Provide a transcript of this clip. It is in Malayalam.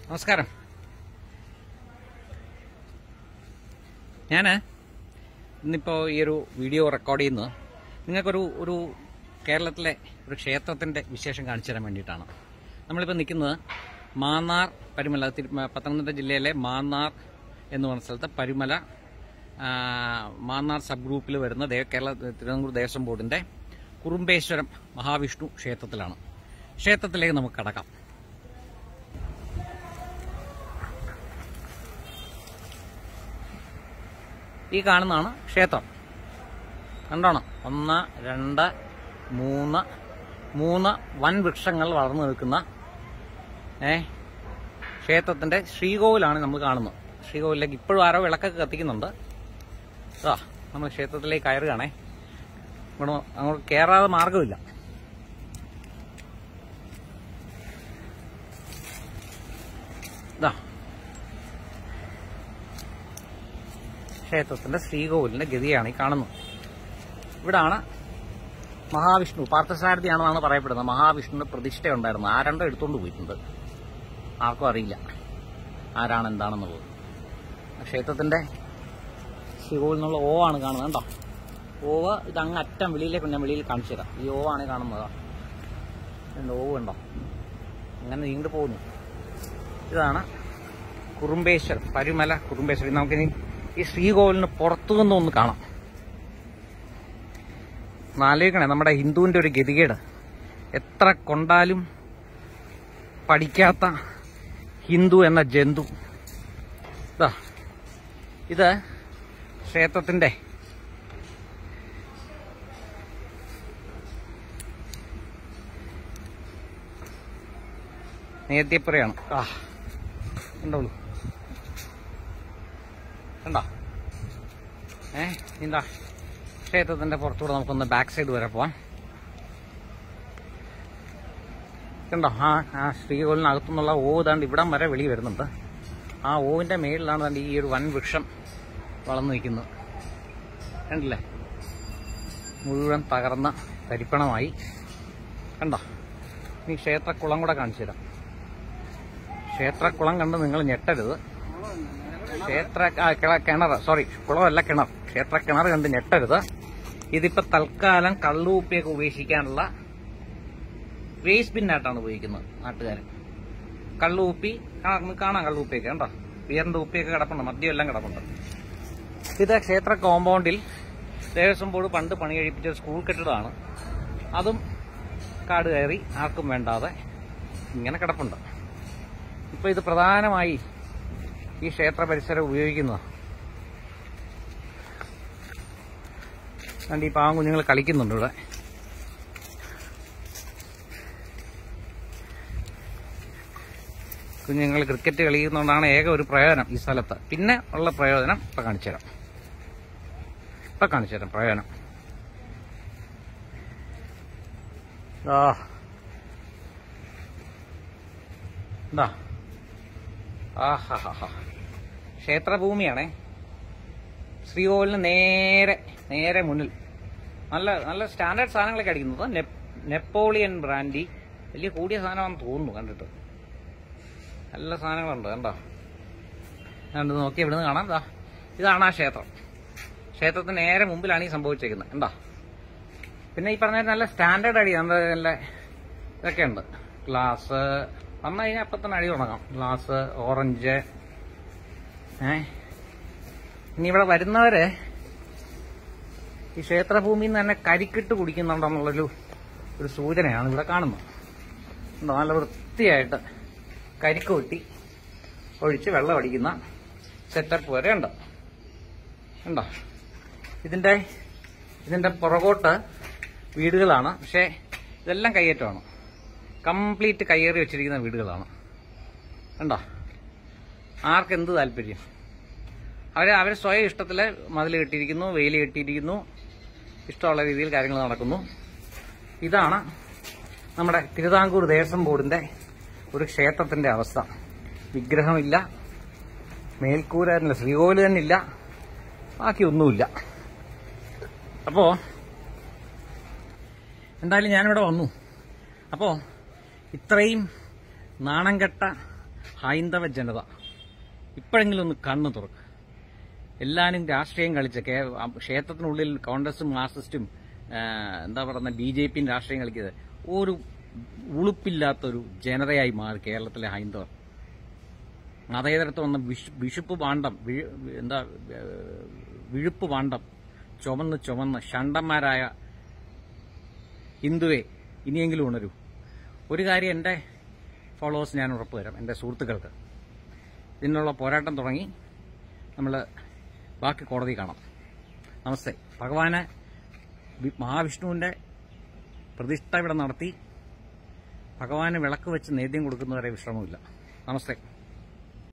നമസ്കാരം ഞാൻ ഇന്നിപ്പോൾ ഈ ഒരു വീഡിയോ റെക്കോർഡ് ചെയ്യുന്നത് നിങ്ങൾക്കൊരു ഒരു കേരളത്തിലെ ഒരു ക്ഷേത്രത്തിൻ്റെ വിശേഷം കാണിച്ചു തരാൻ വേണ്ടിയിട്ടാണ് നമ്മളിപ്പോൾ നിൽക്കുന്നത് മാന്നാർ പരുമല തിരു- പത്തനംതിട്ട ജില്ലയിലെ മാന്നാർ എന്ന് പറഞ്ഞ സ്ഥലത്ത് പരുമല ആ, മാന്നാർ സബ് ഗ്രൂപ്പിൽ വരുന്ന ദേ- കേരള തിരുവനന്തപുരം ദേവസ്വം ബോർഡിൻ്റെ കുറുമ്പേശ്വരം മഹാവിഷ്ണു ക്ഷേത്രത്തിലാണ് ക്ഷേത്രത്തിലേക്ക് നമുക്ക് കടക്കാം ഈ കാണുന്നതാണ് ക്ഷേത്രം കണ്ടോണം ഒന്ന് രണ്ട് മൂന്ന് മൂന്ന് വൻ വൃക്ഷങ്ങൾ വളർന്നു നിൽക്കുന്ന ഏ ക്ഷേത്രത്തിന്റെ ശ്രീകോവിലാണ് നമ്മൾ കാണുന്നത് ശ്രീകോവിലേക്ക് ഇപ്പോഴും ആരോ വിളക്കൊക്കെ കത്തിക്കുന്നുണ്ട് ആ നമ്മൾ ക്ഷേത്രത്തിലേക്ക് കയറുകയാണേ ഇവിടെ അങ്ങോട്ട് കയറാതെ മാർഗമില്ല ഇതാ ക്ഷേത്രത്തിന്റെ ശ്രീകോവിലിന്റെ ഗതിയാണ് ഈ കാണുന്നത് ഇവിടാണ് മഹാവിഷ്ണു പാർത്ഥസാരഥിയാണെന്നാണ് പറയപ്പെടുന്നത് മഹാവിഷ്ണുവിന്റെ പ്രതിഷ്ഠ ഉണ്ടായിരുന്നു ആരണ്ടോ എടുത്തുകൊണ്ട് പോയിട്ടുണ്ട് ആർക്കും അറിയില്ല ആരാണ് എന്താണെന്നുള്ളത് ആ ക്ഷേത്രത്തിന്റെ ശ്രീകോവിൽ നിന്നുള്ള ഓ ആണ് കാണുന്നത് കണ്ടോ ഓവ് ഇത് അങ്ങ് അറ്റം വെളിയിലേക്ക് ഞാൻ വെളിയിൽ കാണിച്ചു തരാം ഈ ഓ ആണ് കാണുന്നത് എന്താ ഓവ് ഉണ്ടോ അങ്ങനെ നീണ്ടു പോകുന്നു ഇതാണ് കുറുമ്പേശ്വരം പരുമല കുറുമ്പേശ്വരം നമുക്കിനി ഈ ശ്രീകോവിലിന് പുറത്തു നിന്ന് ഒന്ന് കാണാം നാലോചിക്കണേ നമ്മുടെ ഹിന്ദുവിന്റെ ഒരു ഗതികേട് എത്ര കൊണ്ടാലും പഠിക്കാത്ത ഹിന്ദു എന്ന ജന്തു ഇതാ ഇത് ക്ഷേത്രത്തിന്റെ നേദ്യപ്പുറയാണ് ആ കണ്ടോളൂ കണ്ടോ ഏ എന്താ ക്ഷേത്രത്തിന്റെ പുറത്തൂടെ നമുക്കൊന്ന് ബാക്ക് സൈഡ് വരെ പോവാം കണ്ടോ ആ ആ ശ്രീകോലിനകത്തുനിന്നുള്ള ഓ ദാണ്ട് ഇവിടം വരെ വെളി വരുന്നുണ്ട് ആ ഓവിന്റെ മേളിലാണ് ദാണ്ട് ഈ ഒരു വൻ വൃക്ഷം വളർന്നു നിൽക്കുന്നത് കണ്ടില്ലേ മുഴുവൻ തകർന്ന തരിപ്പണമായി കണ്ടോ ഇനി ക്ഷേത്രക്കുളം കൂടെ കാണിച്ചു തരാം ക്ഷേത്രക്കുളം കണ്ട് നിങ്ങൾ ഞെട്ടരുത് ക്ഷേത്ര ആ, കിണ- കിണർ സോറി കുളമല്ല കിണർ ക്ഷേത്ര കിണർ കണ്ട് ഞെട്ടരുത് ഇതിപ്പോ തൽക്കാലം കള്ളുകുപ്പിയൊക്കെ ഉപേക്ഷിക്കാനുള്ള വേസ്റ്റ് ബിന്നായിട്ടാണ് ഉപയോഗിക്കുന്നത് നാട്ടുകാരൻ കള്ളുകുപ്പി കാ- നമുക്ക് കാണാം കള്ളുകുപ്പിയൊക്കെ കണ്ടോ ബിയറിന്റെ കുപ്പിയൊക്കെ കിടപ്പുണ്ട് മദ്യം എല്ലാം കിടപ്പുണ്ട് ഇത് ക്ഷേത്ര കോമ്പൗണ്ടിൽ ദേവസ്വം ബോർഡ് പണ്ട് പണി കഴിപ്പിച്ച സ്കൂൾ കെട്ടിടമാണ് അതും കാട് കയറി ആർക്കും വേണ്ടാതെ ഇങ്ങനെ കിടപ്പുണ്ട് ഇപ്പൊ ഇത് പ്രധാനമായി ഈ ക്ഷേത്ര പരിസരം ഉപയോഗിക്കുന്നത് കണ്ട് ഈ പാവം കുഞ്ഞുങ്ങൾ കളിക്കുന്നുണ്ട് ഇവിടെ കുഞ്ഞുങ്ങൾ ക്രിക്കറ്റ് കളിക്കുന്നതുകൊണ്ടാണ് ഏക ഒരു പ്രയോജനം ഈ സ്ഥലത്ത് പിന്നെ ഉള്ള പ്രയോജനം ഇപ്പൊ കാണിച്ചു തരാം ഇപ്പൊ കാണിച്ചു തരാം പ്രയോജനം ആ എന്താ ആഹാ ക്ഷേത്രഭൂമിയാണേ ശ്രീകോവിലിന് നേരെ നേരെ മുന്നിൽ നല്ല നല്ല സ്റ്റാൻഡേർഡ് സാധനങ്ങളൊക്കെ അടിക്കുന്നത് നെ- നെപ്പോളിയൻ ബ്രാൻഡി വലിയ കൂടിയ സാധനമാണെന്ന് തോന്നുന്നു കണ്ടിട്ട് നല്ല സാധനങ്ങളുണ്ട് കണ്ടോ കണ്ട് നോക്കി ഇവിടുന്ന് കാണാം ദാ ഇതാണ് ആ ക്ഷേത്രം ക്ഷേത്രത്തിന് നേരെ മുമ്പിലാണ് ഈ സംഭവിച്ചേക്കുന്നത് കണ്ടോ പിന്നെ ഈ പറഞ്ഞ നല്ല സ്റ്റാൻഡേർഡ് അടി നമ്മുടെ നല്ല ഇതൊക്കെ ഉണ്ട് ഗ്ലാസ് വന്നു കഴിഞ്ഞാൽ അപ്പം തന്നെ അടി തുടങ്ങാം ഗ്ലാസ് ഓറഞ്ച് ഏ ഇനി ഇവിടെ വരുന്നവര് ഈ ക്ഷേത്രഭൂമിയിൽ നിന്ന് തന്നെ കരിക്കിട്ട് കുടിക്കുന്നുണ്ടെന്നുള്ളൊരു ഒരു സൂചനയാണ് ഇവിടെ കാണുന്നത് ഉണ്ടോ? നല്ല വൃത്തിയായിട്ട് കരിക്ക് കൊട്ടി ഒഴിച്ച് വെള്ളം അടിക്കുന്ന സെറ്റപ്പ് വരെ ഉണ്ട് ഉണ്ടോ ഇതിന്റെ ഇതിന്റെ പുറകോട്ട് വീടുകളാണ് പക്ഷേ ഇതെല്ലാം കയ്യേറ്റമാണ് കംപ്ലീറ്റ് കയ്യേറി വെച്ചിരിക്കുന്ന വീടുകളാണ് കണ്ടോ ആർക്കെന്ത് താല്പര്യം അവർ അവർ സ്വയം ഇഷ്ടത്തിൽ മതിൽ കെട്ടിയിരിക്കുന്നു വെയിൽ കെട്ടിയിരിക്കുന്നു ഇഷ്ടമുള്ള രീതിയിൽ കാര്യങ്ങൾ നടക്കുന്നു ഇതാണ് നമ്മുടെ തിരുവിതാംകൂർ ദേവസ്വം ബോർഡിന്റെ ഒരു ക്ഷേത്രത്തിന്റെ അവസ്ഥ വിഗ്രഹമില്ല മേൽക്കൂര തന്നെ ശ്രീകോവിൽ തന്നെ ഇല്ല ബാക്കി ഒന്നുമില്ല അപ്പോ എന്തായാലും ഞാനിവിടെ വന്നു അപ്പോ ഇത്രയും നാണം കെട്ട ഹൈന്ദവ ജനത ഇപ്പോഴെങ്കിലും ഒന്ന് കണ്ണു തുറക്കുക എല്ലാവരും രാഷ്ട്രീയം കളിച്ച് കേ- ആ ക്ഷേത്രത്തിനുള്ളിൽ കോൺഗ്രസും മാർക്സിസ്റ്റും ആ, എന്താ പറയുന്ന ബി ജെ പിയും രാഷ്ട്രീയം കളിക്കുന്നത് ഒരു ഉളുപ്പില്ലാത്തൊരു ജനതയായി മാറി കേരളത്തിലെ ഹൈന്ദവർ മതേതരത്വം വന്ന വിഷ് വിഷുപ്പ് പാണ്ഡം വി- എന്താ ഏ, വിഴുപ്പ് പാണ്ഡം ചുമന്ന് ചുമന്ന് ഷണ്ടന്മാരായ ഹിന്ദുവെ ഇനിയെങ്കിലും ഉണരൂ ഒരു കാര്യം എൻ്റെ ഫോളോവേഴ്സ് ഞാൻ ഉറപ്പ് തരാം എൻ്റെ സുഹൃത്തുക്കൾക്ക് ഇതിനുള്ള പോരാട്ടം തുടങ്ങി നമ്മൾ ബാക്കി കോടതി കാണാം നമസ്തേ ഭഗവാനെ വി- മഹാവിഷ്ണുവിൻ്റെ പ്രതിഷ്ഠ ഇവിടെ നടത്തി ഭഗവാന് വിളക്ക് വെച്ച് നേദ്യം കൊടുക്കുന്നവരെ വിശ്രമമില്ല നമസ്തേ